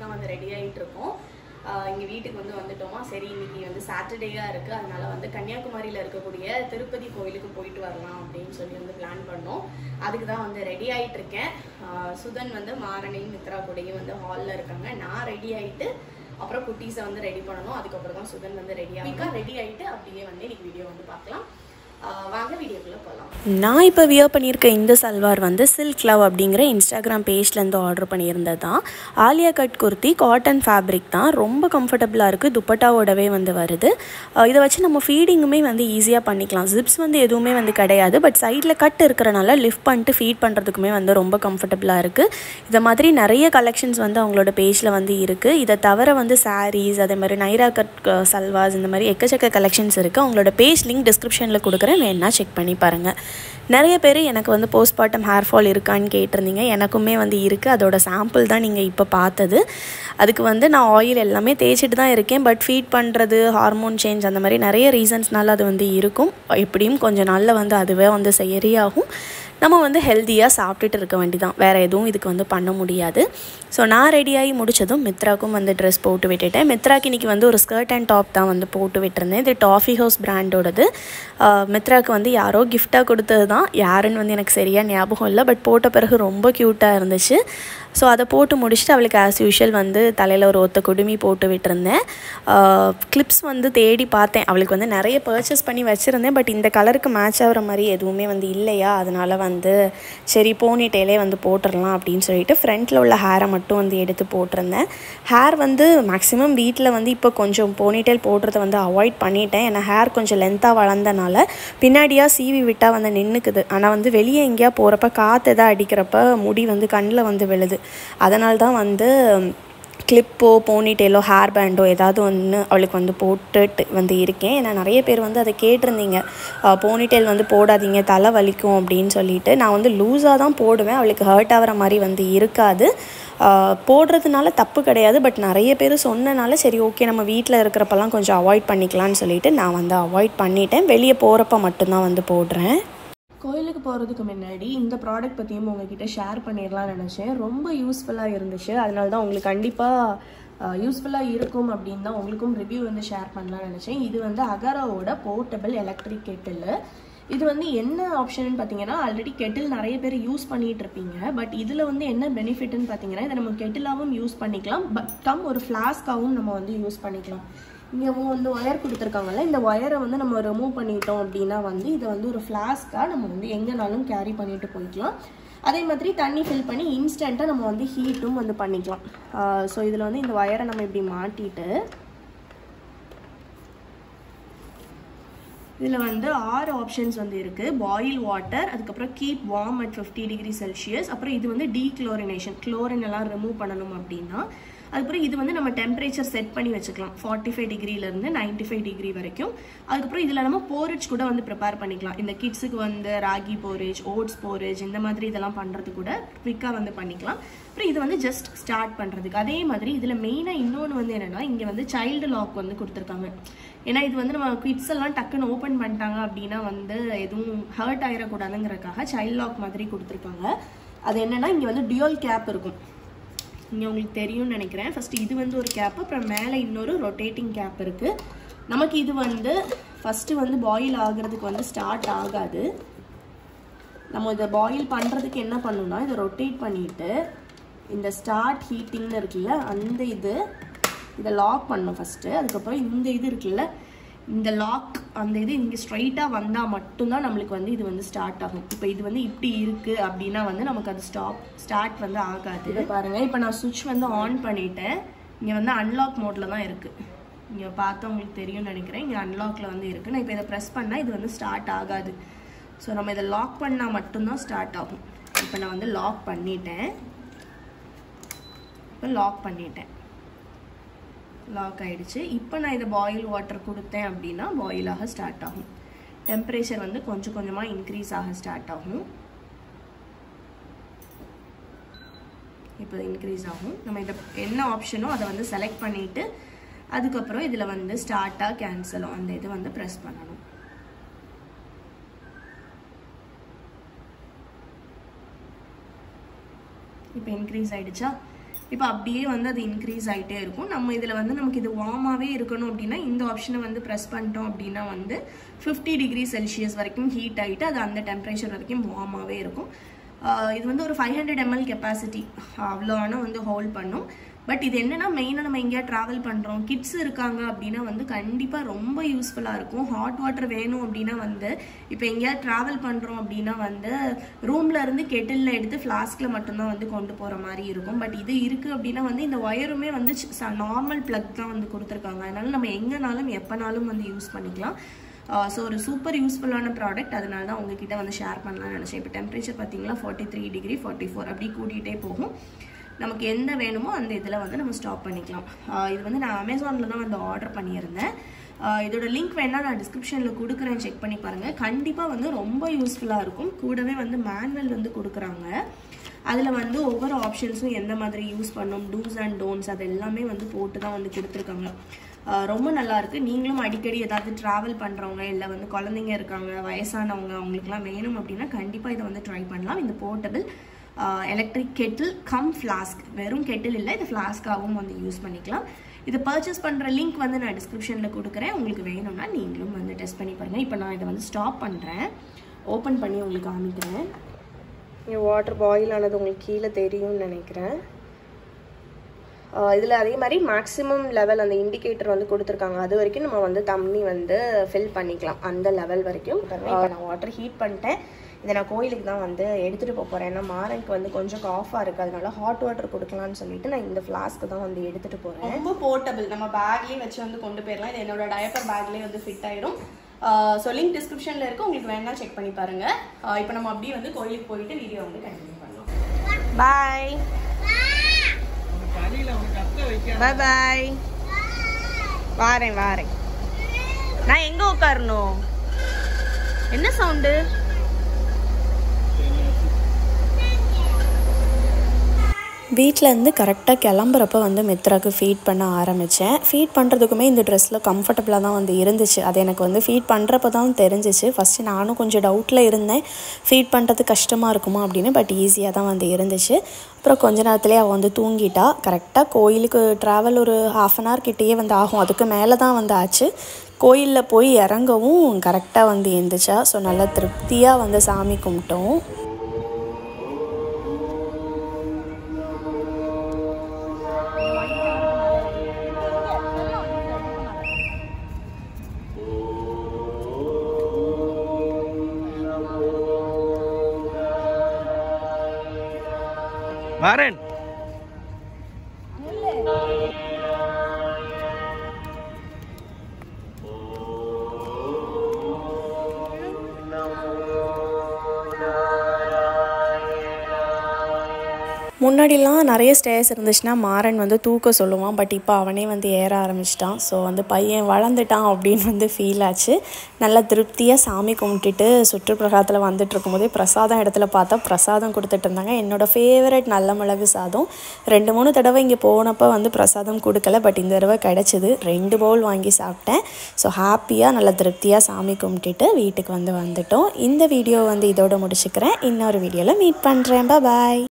தான் வந்து ரெடி ஆகிட்டு இருக்கோம் இங்கே வீட்டுக்கு வந்து வந்துட்டோமா சரி இன்னைக்கு வந்து சாட்டர்டேயாக இருக்குது அதனால வந்து கன்னியாகுமரியில் இருக்கக்கூடிய திருப்பதி கோயிலுக்கு போயிட்டு வரலாம் அப்படின்னு சொல்லி வந்து பிளான் பண்ணோம் அதுக்கு தான் வந்து ரெடி ஆகிட்டு இருக்கேன் ஆஹ் சுதன் வந்து மாரணி மித்ரா கூடயும் வந்து ஹாலில் இருக்காங்க நான் ரெடி ஆகிட்டு அப்புறம் குட்டீஸை வந்து ரெடி பண்ணணும் அதுக்கப்புறம் தான் சுதன் வந்து ரெடி ஆகிக்கா ரெடி ஆகிட்டு அப்படியே வந்து இன்னைக்கு வீடியோ வந்து பார்க்கலாம் ஆஹ் வாங்க வீடியோக்குள்ளே போகலாம் நான் இப்போ வியர் பண்ணியிருக்க இந்த சல்வார் வந்து சில்க் லவ் அப்படிங்கிற இன்ஸ்டாகிராம் பேஜ்லேருந்து ஆர்டர் பண்ணியிருந்தது தான் Alia cut kurti cotton fabric தான் ரொம்ப கம்ஃபர்டபுளாக இருக்குது துப்பட்டாவோடவே வந்து வருது அஹ் இதை வச்சு நம்ம ஃபீடிங்குமே வந்து ஈஸியாக பண்ணிக்கலாம் ஜிப்ஸ் வந்து எதுவுமே வந்து கிடையாது பட் சைடில் கட் இருக்கிறனால லிஃப்ட் பண்ணிட்டு ஃபீட் பண்ணுறதுக்குமே வந்து ரொம்ப கம்ஃபர்டபுளாக இருக்குது இதை மாதிரி நிறைய கலெக்ஷன்ஸ் வந்து அவங்களோட பேஜில் வந்து இருக்குது இதை தவிர வந்து சாரீஸ் அதே மாதிரி நைரா கட் சல்வாஸ் இந்த மாதிரி எக்கச்சக்க கலெக்ஷன்ஸ் இருக்குது அவங்களோட பேஜ் லிங்க் டிஸ்கிரிப்ஷனில் கொடுக்குறேன் வேணா செக் பண்ணி பாருங்கள் நிறைய பேர் எனக்கு வந்து போஸ்ட்மார்ட்டம் ஹேர் ஃபால் இருக்கான்னு கேட்டிருந்தீங்க எனக்குமே வந்து இருக்குது அதோட சாம்பிள் தான் நீங்கள் இப்போ பார்த்தது அதுக்கு வந்து நான் ஆயில் எல்லாமே தேய்ச்சிட்டு தான் இருக்கேன் பட் ஃபீட் பண்ணுறது ஹார்மோன் சேஞ்ச் அந்த மாதிரி நிறைய ரீசன்ஸ்னால அது வந்து இருக்கும் எப்படியும் கொஞ்சம் நாளில் வந்து அதுவே வந்து சரியாகும் நம்ம வந்து ஹெல்த்தியாக சாப்பிட்டுட்டு இருக்க வேண்டிதான் வேறு எதுவும் இதுக்கு வந்து பண்ண முடியாது ஸோ நான் ரெடியாகி முடிச்சதும் மித்ராக்கும் வந்து ட்ரெஸ் போட்டு விட்டுட்டேன் மித்ராக்கு இன்றைக்கி வந்து ஒரு ஸ்கர்ட் அண்ட் டாப் தான் வந்து போட்டு விட்டுருந்தேன் இது டாஃபி ஹவுஸ் பிராண்டோடது மித்ராக்கு வந்து யாரோ கிஃப்டாக கொடுத்தது தான் யாருன்னு வந்து எனக்கு சரியாக ஞாபகம் இல்லை பட் போட்ட பிறகு ரொம்ப க்யூட்டாக இருந்துச்சு ஸோ அதை போட்டு முடிச்சுட்டு அவளுக்கு ஆஸ் யூஷுவல் வந்து தலையில் ஒரு ஒத்த குடுமி போட்டு விட்டுருந்தேன் கிளிப்ஸ் வந்து தேடி பார்த்தேன் அவளுக்கு வந்து நிறைய பர்ச்சேஸ் பண்ணி வச்சுருந்தேன் பட் இந்த கலருக்கு மேட்ச் ஆகிற மாதிரி எதுவுமே வந்து இல்லையா அதனால் வந்து சரி போனி டெயிலே வந்து போட்டுடலாம் அப்படின்னு சொல்லிட்டு ஃப்ரண்ட்டில் உள்ள ஹேரை மட்டும் வந்து எடுத்து போட்டிருந்தேன் ஹேர் வந்து மேக்ஸிமம் வீட்டில் வந்து இப்போ கொஞ்சம் போனிடெயில் போடுறத வந்து அவாய்ட் பண்ணிட்டேன் ஏன்னா ஹேர் கொஞ்சம் லென்த்தாக வளர்ந்தனால பின்னாடியாக சீவி விட்டால் வந்து நின்றுக்குது ஆனால் வந்து வெளியே எங்கேயா போகிறப்ப காற்று எதாவது அடிக்கிறப்ப முடி வந்து கண்ணில் வந்து விழுது அதனால தான் வந்து கிளிப்போ போனிடெயிலோ ஹேர் பேண்டோ ஏதாவது ஒன்று அவளுக்கு வந்து போட்டுட்டு வந்து இருக்கேன் ஏன்னா நிறைய பேர் வந்து அதை கேட்டிருந்தீங்க போனிடெயில் வந்து போடாதீங்க தலை வலிக்கும் அப்படின்னு சொல்லிட்டு நான் வந்து லூஸாக தான் போடுவேன் அவளுக்கு ஹர்ட் ஆகிற மாதிரி வந்து இருக்காது ஆஹ் போடுறதுனால தப்பு கிடையாது பட் நிறைய பேர் சொன்னனால சரி ஓகே நம்ம வீட்டில் இருக்கிறப்பெல்லாம் கொஞ்சம் அவாய்ட் பண்ணிக்கலாம்னு சொல்லிட்டு நான் வந்து அவாய்ட் பண்ணிட்டேன் வெளியே போகிறப்ப மட்டும்தான் வந்து போடுறேன் கோயிலுக்கு போகிறதுக்கு முன்னாடி இந்த ப்ராடக்ட் பற்றியும் உங்ககிட்ட ஷேர் பண்ணிடலாம்னு நினச்சேன் ரொம்ப யூஸ்ஃபுல்லாக இருந்துச்சு அதனால தான் உங்களுக்கு கண்டிப்பாக யூஸ்ஃபுல்லாக இருக்கும் அப்படின்னு தான் உங்களுக்கும் ரிவ்யூ வந்து ஷேர் பண்ணலாம்னு நினச்சேன் இது வந்து அகராவோட போர்ட்டபிள் எலக்ட்ரிக் கெட்டில் இது வந்து என்ன ஆப்ஷன் பார்த்தீங்கன்னா ஆல்ரெடி கெட்டில் நிறைய பேர் யூஸ் பண்ணிட்டு இருப்பீங்க பட் இதில் வந்து என்ன பெனிஃபிட்னு பார்த்தீங்கன்னா இதை நம்ம கெட்டிலாகவும் யூஸ் பண்ணிக்கலாம் பட் கம் ஒரு ஃப்ளாஸ்காகவும் நம்ம வந்து யூஸ் பண்ணிக்கலாம் இங்கே வந்து ஒயர் கொடுத்துருக்காங்கல்ல இந்த ஒயரை வந்து நம்ம ரிமூவ் பண்ணிட்டோம் அப்படின்னா வந்து இதை வந்து ஒரு ஃப்ளாஸ்க்காக நம்ம வந்து எங்கேனாலும் கேரி பண்ணிட்டு போய்க்கலாம் அதே மாதிரி தண்ணி ஃபில் பண்ணி இன்ஸ்டண்ட்டாக நம்ம வந்து ஹீட்டும் வந்து பண்ணிக்கலாம் ஸோ இதில் வந்து இந்த ஒயரை நம்ம இப்படி மாட்டிட்டு இதில் வந்து ஆறு ஆப்ஷன்ஸ் வந்து இருக்குது பாயில் வாட்டர் அதுக்கப்புறம் keep warm at fifty degree Celsius அப்புறம் இது வந்து டீக்ளோரினேஷன் குளோரின் எல்லாம் ரிமூவ் பண்ணணும் அப்படின்னா அதுக்கப்புறம் இது வந்து நம்ம டெம்பரேச்சர் செட் பண்ணி வச்சுக்கலாம் ஃபார்ட்டி ஃபைவ் டிகிரிலேருந்து நைன்டி ஃபைவ் டிகிரி வரைக்கும் அதுக்கப்புறம் இதில் நம்ம போரேஜ் கூட வந்து ப்ரிப்பேர் பண்ணிக்கலாம் இந்த கிட்ஸுக்கு வந்து ராகி போரேஜ் ஓட்ஸ் போரேஜ் இந்த மாதிரி இதெல்லாம் பண்ணுறது கூட குவிக்காக வந்து பண்ணிக்கலாம் அப்புறம் இது வந்து ஜஸ்ட் ஸ்டார்ட் பண்ணுறதுக்கு அதே மாதிரி இதில் மெயினாக இன்னொன்று வந்து என்னென்னா இங்கே வந்து சைல்டு லாக் வந்து கொடுத்துருக்காங்க ஏன்னா இது வந்து நம்ம கிட்ஸ் எல்லாம் டக்குன்னு ஓப்பன் பண்ணிட்டாங்க அப்படின்னா வந்து எதுவும் ஹர்ட் ஆகிடக்கூடாதுங்கிறதுக்காக சைல்ட் லாக் மாதிரி கொடுத்துருக்காங்க அது என்னன்னா இங்கே வந்து டியூல் கேப் இருக்கும் இங்கே உங்களுக்கு தெரியும்னு நினைக்கிறேன் ஃபர்ஸ்ட் இது வந்து ஒரு கேப் அப்புறம் மேலே இன்னொரு ரொட்டேட்டிங் கேப் இருக்குது நமக்கு இது வந்து ஃபஸ்ட்டு வந்து பாயில் ஆகிறதுக்கு வந்து ஸ்டார்ட் ஆகாது நம்ம இதை பாயில் பண்ணுறதுக்கு என்ன பண்ணணும்னா இதை ரொட்டேட் பண்ணிவிட்டு இந்த ஸ்டார்ட் ஹீட்டிங்னு இருக்குல்ல அந்த இது இதை லாக் பண்ணணும் ஃபஸ்ட்டு அதுக்கப்புறம் இந்த இது இருக்குல்ல இந்த லாக் அந்த இது இங்கே ஸ்ட்ரைட்டாக வந்தால் மட்டும்தான் நம்மளுக்கு வந்து இது வந்து ஸ்டார்ட் ஆகும் இப்போ இது வந்து இப்படி இருக்குது அப்படின்னா வந்து நமக்கு அது ஸ்டாப் ஸ்டார்ட் வந்து ஆகாது இதை பாருங்கள் இப்போ நான் சுவிட்ச் வந்து ஆன் பண்ணிட்டேன் இங்கே வந்து அன்லாக் மோடில் தான் இருக்குது இங்கே பார்த்தா உங்களுக்கு தெரியும்னு நினைக்கிறேன் இங்கே அன்லாக்கில் வந்து இருக்குது நான் இப்போ இதை ப்ரெஸ் பண்ணால் இது வந்து ஸ்டார்ட் ஆகாது ஸோ நம்ம இதை லாக் பண்ணால் மட்டும்தான் ஸ்டார்ட் ஆகும் இப்போ நான் வந்து லாக் பண்ணிட்டேன் இப்போ லாக் பண்ணிட்டேன் லாக் ஆயிடுச்சு இப்போ நான் இதை பாயில் வாட்டர் கொடுத்தேன் அப்படின்னா பாயில் ஆக ஸ்டார்ட் ஆகும் டெம்பரேச்சர் வந்து கொஞ்சம் கொஞ்சமாக இன்க்ரீஸ் ஆக ஸ்டார்ட் ஆகும் இப்போ இன்க்ரீஸ் ஆகும் நம்ம இதை என்ன ஆப்ஷனோ அதை வந்து செலக்ட் பண்ணிவிட்டு அதுக்கப்புறம் இதில் வந்து ஸ்டார்ட்டாக கேன்சலோ அந்த இது வந்து ப்ரெஸ் பண்ணணும் இப்போ இன்க்ரீஸ் ஆயிடுச்சா இப்போ அப்படியே வந்து அது இன்க்ரீஸ் ஆகிட்டே இருக்கும் நம்ம இதில் வந்து நமக்கு இது வார்மாகவே இருக்கணும் அப்படின்னா இந்த ஆப்ஷனை வந்து ப்ரெஸ் பண்ணிட்டோம் அப்படின்னா வந்து ஃபிஃப்டி டிகிரி செல்சியஸ் வரைக்கும் ஹீட் ஆகிட்டு அது அந்த டெம்பரேச்சர் வரைக்கும் வார்மாகவே இருக்கும் ஆஹ் இது வந்து ஒரு ஃபைவ் ஹண்ட்ரட் எம்எல் கெப்பாசிட்டி அவ்வளோ ஆனால் வந்து ஹோல்ட் பண்ணும் பட் இது என்னன்னா மெயினாக நம்ம எங்கேயா ட்ராவல் பண்ணுறோம் கிட்ஸ் இருக்காங்க அப்படின்னா வந்து கண்டிப்பாக ரொம்ப யூஸ்ஃபுல்லாக இருக்கும் ஹாட் வாட்டர் வேணும் அப்படின்னா வந்து இப்போ எங்கேயா ட்ராவல் பண்ணுறோம் அப்படின்னா வந்து ரூம்ல இருந்து கெட்டிலில் எடுத்து ஃப்ளாஸ்கில் மட்டும்தான் வந்து கொண்டு போகிற மாதிரி இருக்கும் பட் இது இருக்குது அப்படின்னா வந்து இந்த ஒயருமே வந்து நார்மல் ப்ளக் தான் வந்து கொடுத்துருக்காங்க அதனால நம்ம எங்கேனாலும் எப்போனாலும் வந்து யூஸ் பண்ணிக்கலாம் ஸோ ஒரு சூப்பர் யூஸ்ஃபுல்லான ப்ராடக்ட் அதனால தான் உங்ககிட்ட வந்து ஷேர் பண்ணலாம்னு நினச்சேன் இப்போ டெம்பரேச்சர் பார்த்தீங்களா forty three degree forty four அப்படி கூட்டிகிட்டே போகும் நமக்கு எந்த வேணுமோ அந்த இதில் வந்து நம்ம ஸ்டாப் பண்ணிக்கலாம் ஆஹ் இது வந்து நான் அமேசானில் தான் வந்து ஆர்டர் பண்ணியிருந்தேன் ஆஹ் இதோட லிங்க் வேணால் நான் டிஸ்கிரிப்ஷனில் கொடுக்குறேன் செக் பண்ணி பாருங்கள் கண்டிப்பாக வந்து ரொம்ப யூஸ்ஃபுல்லாக இருக்கும் கூடவே வந்து மேனுவல் வந்து கொடுக்குறாங்க அதில் வந்து ஒவ்வொரு ஆப்ஷன்ஸும் எந்த மாதிரி யூஸ் பண்ணணும் டூஸ் அண்ட் டோன்ஸ் அது எல்லாமே வந்து போட்டு தான் வந்து கொடுத்துருக்காங்க ஆஹ் ரொம்ப நல்லா இருக்கு நீங்களும் அடிக்கடி ஏதாவது டிராவல் பண்றவங்க இல்லை வந்து குழந்தைங்க இருக்காங்க வயசானவங்க அவங்களுக்குலாம் வேணும் அப்படின்னா கண்டிப்பா இதை வந்து ட்ரை பண்ணலாம் இந்த portable electric kettle cum flask வெறும் கெட்டில் இல்லை இது ஃப்ளாஸ்காகவும் வந்து யூஸ் பண்ணிக்கலாம் இதை பர்ச்சேஸ் பண்ணுற லிங்க் வந்து நான் டிஸ்கிரிப்ஷனில் கொடுக்குறேன் உங்களுக்கு வேணும்னா நீங்களும் வந்து டெஸ்ட் பண்ணி பாருங்கள் இப்போ நான் இதை வந்து ஸ்டாப் பண்ணுறேன் ஓப்பன் பண்ணி உங்களுக்கு காமிக்கிறேன் இங்கே வாட்டர் பாயில் ஆனது உங்களுக்கு கீழே தெரியும்னு நினைக்கிறேன் இதில் அதே மாதிரி மேக்ஸிமம் லெவல் அந்த இண்டிகேட்டர் வந்து கொடுத்துருக்காங்க அது வரைக்கும் நம்ம வந்து தண்ணி வந்து ஃபில் பண்ணிக்கலாம் அந்த லெவல் வரைக்கும் இப்போ நான் வாட்டர் ஹீட் பண்ணிட்டேன் இதை நான் கோயிலுக்கு தான் வந்து எடுத்துகிட்டு போக போகிறேன் ஏன்னா மாரனுக்கு வந்து கொஞ்சம் காஃபாக இருக்குது அதனால ஹாட் வாட்டர் கொடுக்கலான்னு சொல்லிட்டு நான் இந்த ஃப்ளாஸ்க்கு தான் வந்து எடுத்துகிட்டு போகிறேன் ரொம்ப போர்ட்டபிள் நம்ம பேக்லேயே வச்சு வந்து கொண்டு போயிடலாம் இது என்னோட டயப்பர் பேக்லேயே வந்து ஃபிட் ஆயிடும் ஸோ லிங்க் டிஸ்கிரிப்ஷனில் இருக்கு உங்களுக்கு வேணா செக் பண்ணி பாருங்க இப்போ நம்ம அப்படியே வந்து கோயிலுக்கு போயிட்டு வீடியோ வந்து கண்டினியூ பண்ணலாம் பாய் பாய் பாய் வாரேன் வாரேன் நான் எங்க உட்காரணும் என்ன சவுண்டு வீட்டிலேருந்து கரெக்டாக கிளம்புறப்ப வந்து மித்ராக்கு ஃபீட் பண்ண ஆரம்பித்தேன் ஃபீட் பண்ணுறதுக்குமே இந்த ட்ரெஸ்ஸில் கம்ஃபர்டபுளாக தான் வந்து இருந்துச்சு அது எனக்கு வந்து ஃபீட் பண்ணுறப்ப தான் தெரிஞ்சிச்சு ஃபஸ்ட்டு நானும் கொஞ்சம் டவுட்டில் இருந்தேன் ஃபீட் பண்ணுறது கஷ்டமாக இருக்குமா அப்படின்னு பட் ஈஸியாக தான் வந்து இருந்துச்சு அப்புறம் கொஞ்ச நேரத்துலேயே அவள் வந்து தூங்கிட்டா கரெக்டாக கோயிலுக்கு ட்ராவல் ஒரு ஹாஃப் அன் ஹவர் கிட்டேயே வந்து ஆகும் அதுக்கு மேலே தான் வந்து ஆச்சு கோயிலில் போய் இறங்கவும் கரெக்டாக வந்து இருந்துச்சா ஸோ நல்லா திருப்தியாக வந்து சாமி கும்பிட்டோம் வரேன் முன்னாடிலாம் நிறைய ஸ்டேஸ் இருந்துச்சுன்னா மாறன் வந்து தூக்க சொல்லுவான் பட் இப்போ அவனே வந்து ஏற ஆரம்பிச்சிட்டான் ஸோ வந்து பையன் வளர்ந்துட்டான் அப்படின்னு வந்து ஃபீல் ஆச்சு நல்லா திருப்தியாக சாமி கும்பிட்டுட்டு சுற்றுப்பிரகாரத்தில் வந்துட்டு இருக்கும்போதே பிரசாதம் இடத்துல பார்த்தா பிரசாதம் கொடுத்துட்டு இருந்தாங்க என்னோடய ஃபேவரட் நல்ல மிளகு சாதம் ரெண்டு மூணு தடவை இங்கே போனப்போ வந்து பிரசாதம் கொடுக்கல பட் இந்த தடவை கிடச்சிது ரெண்டு பவுல் வாங்கி சாப்பிட்டேன் ஸோ ஹாப்பியாக நல்லா திருப்தியாக சாமி கும்பிட்டுட்டு வீட்டுக்கு வந்து வந்துட்டோம் இந்த வீடியோ வந்து இதோட முடிச்சுக்கிறேன் இன்னொரு வீடியோவில் மீட் பண்ணுறேன் பாய்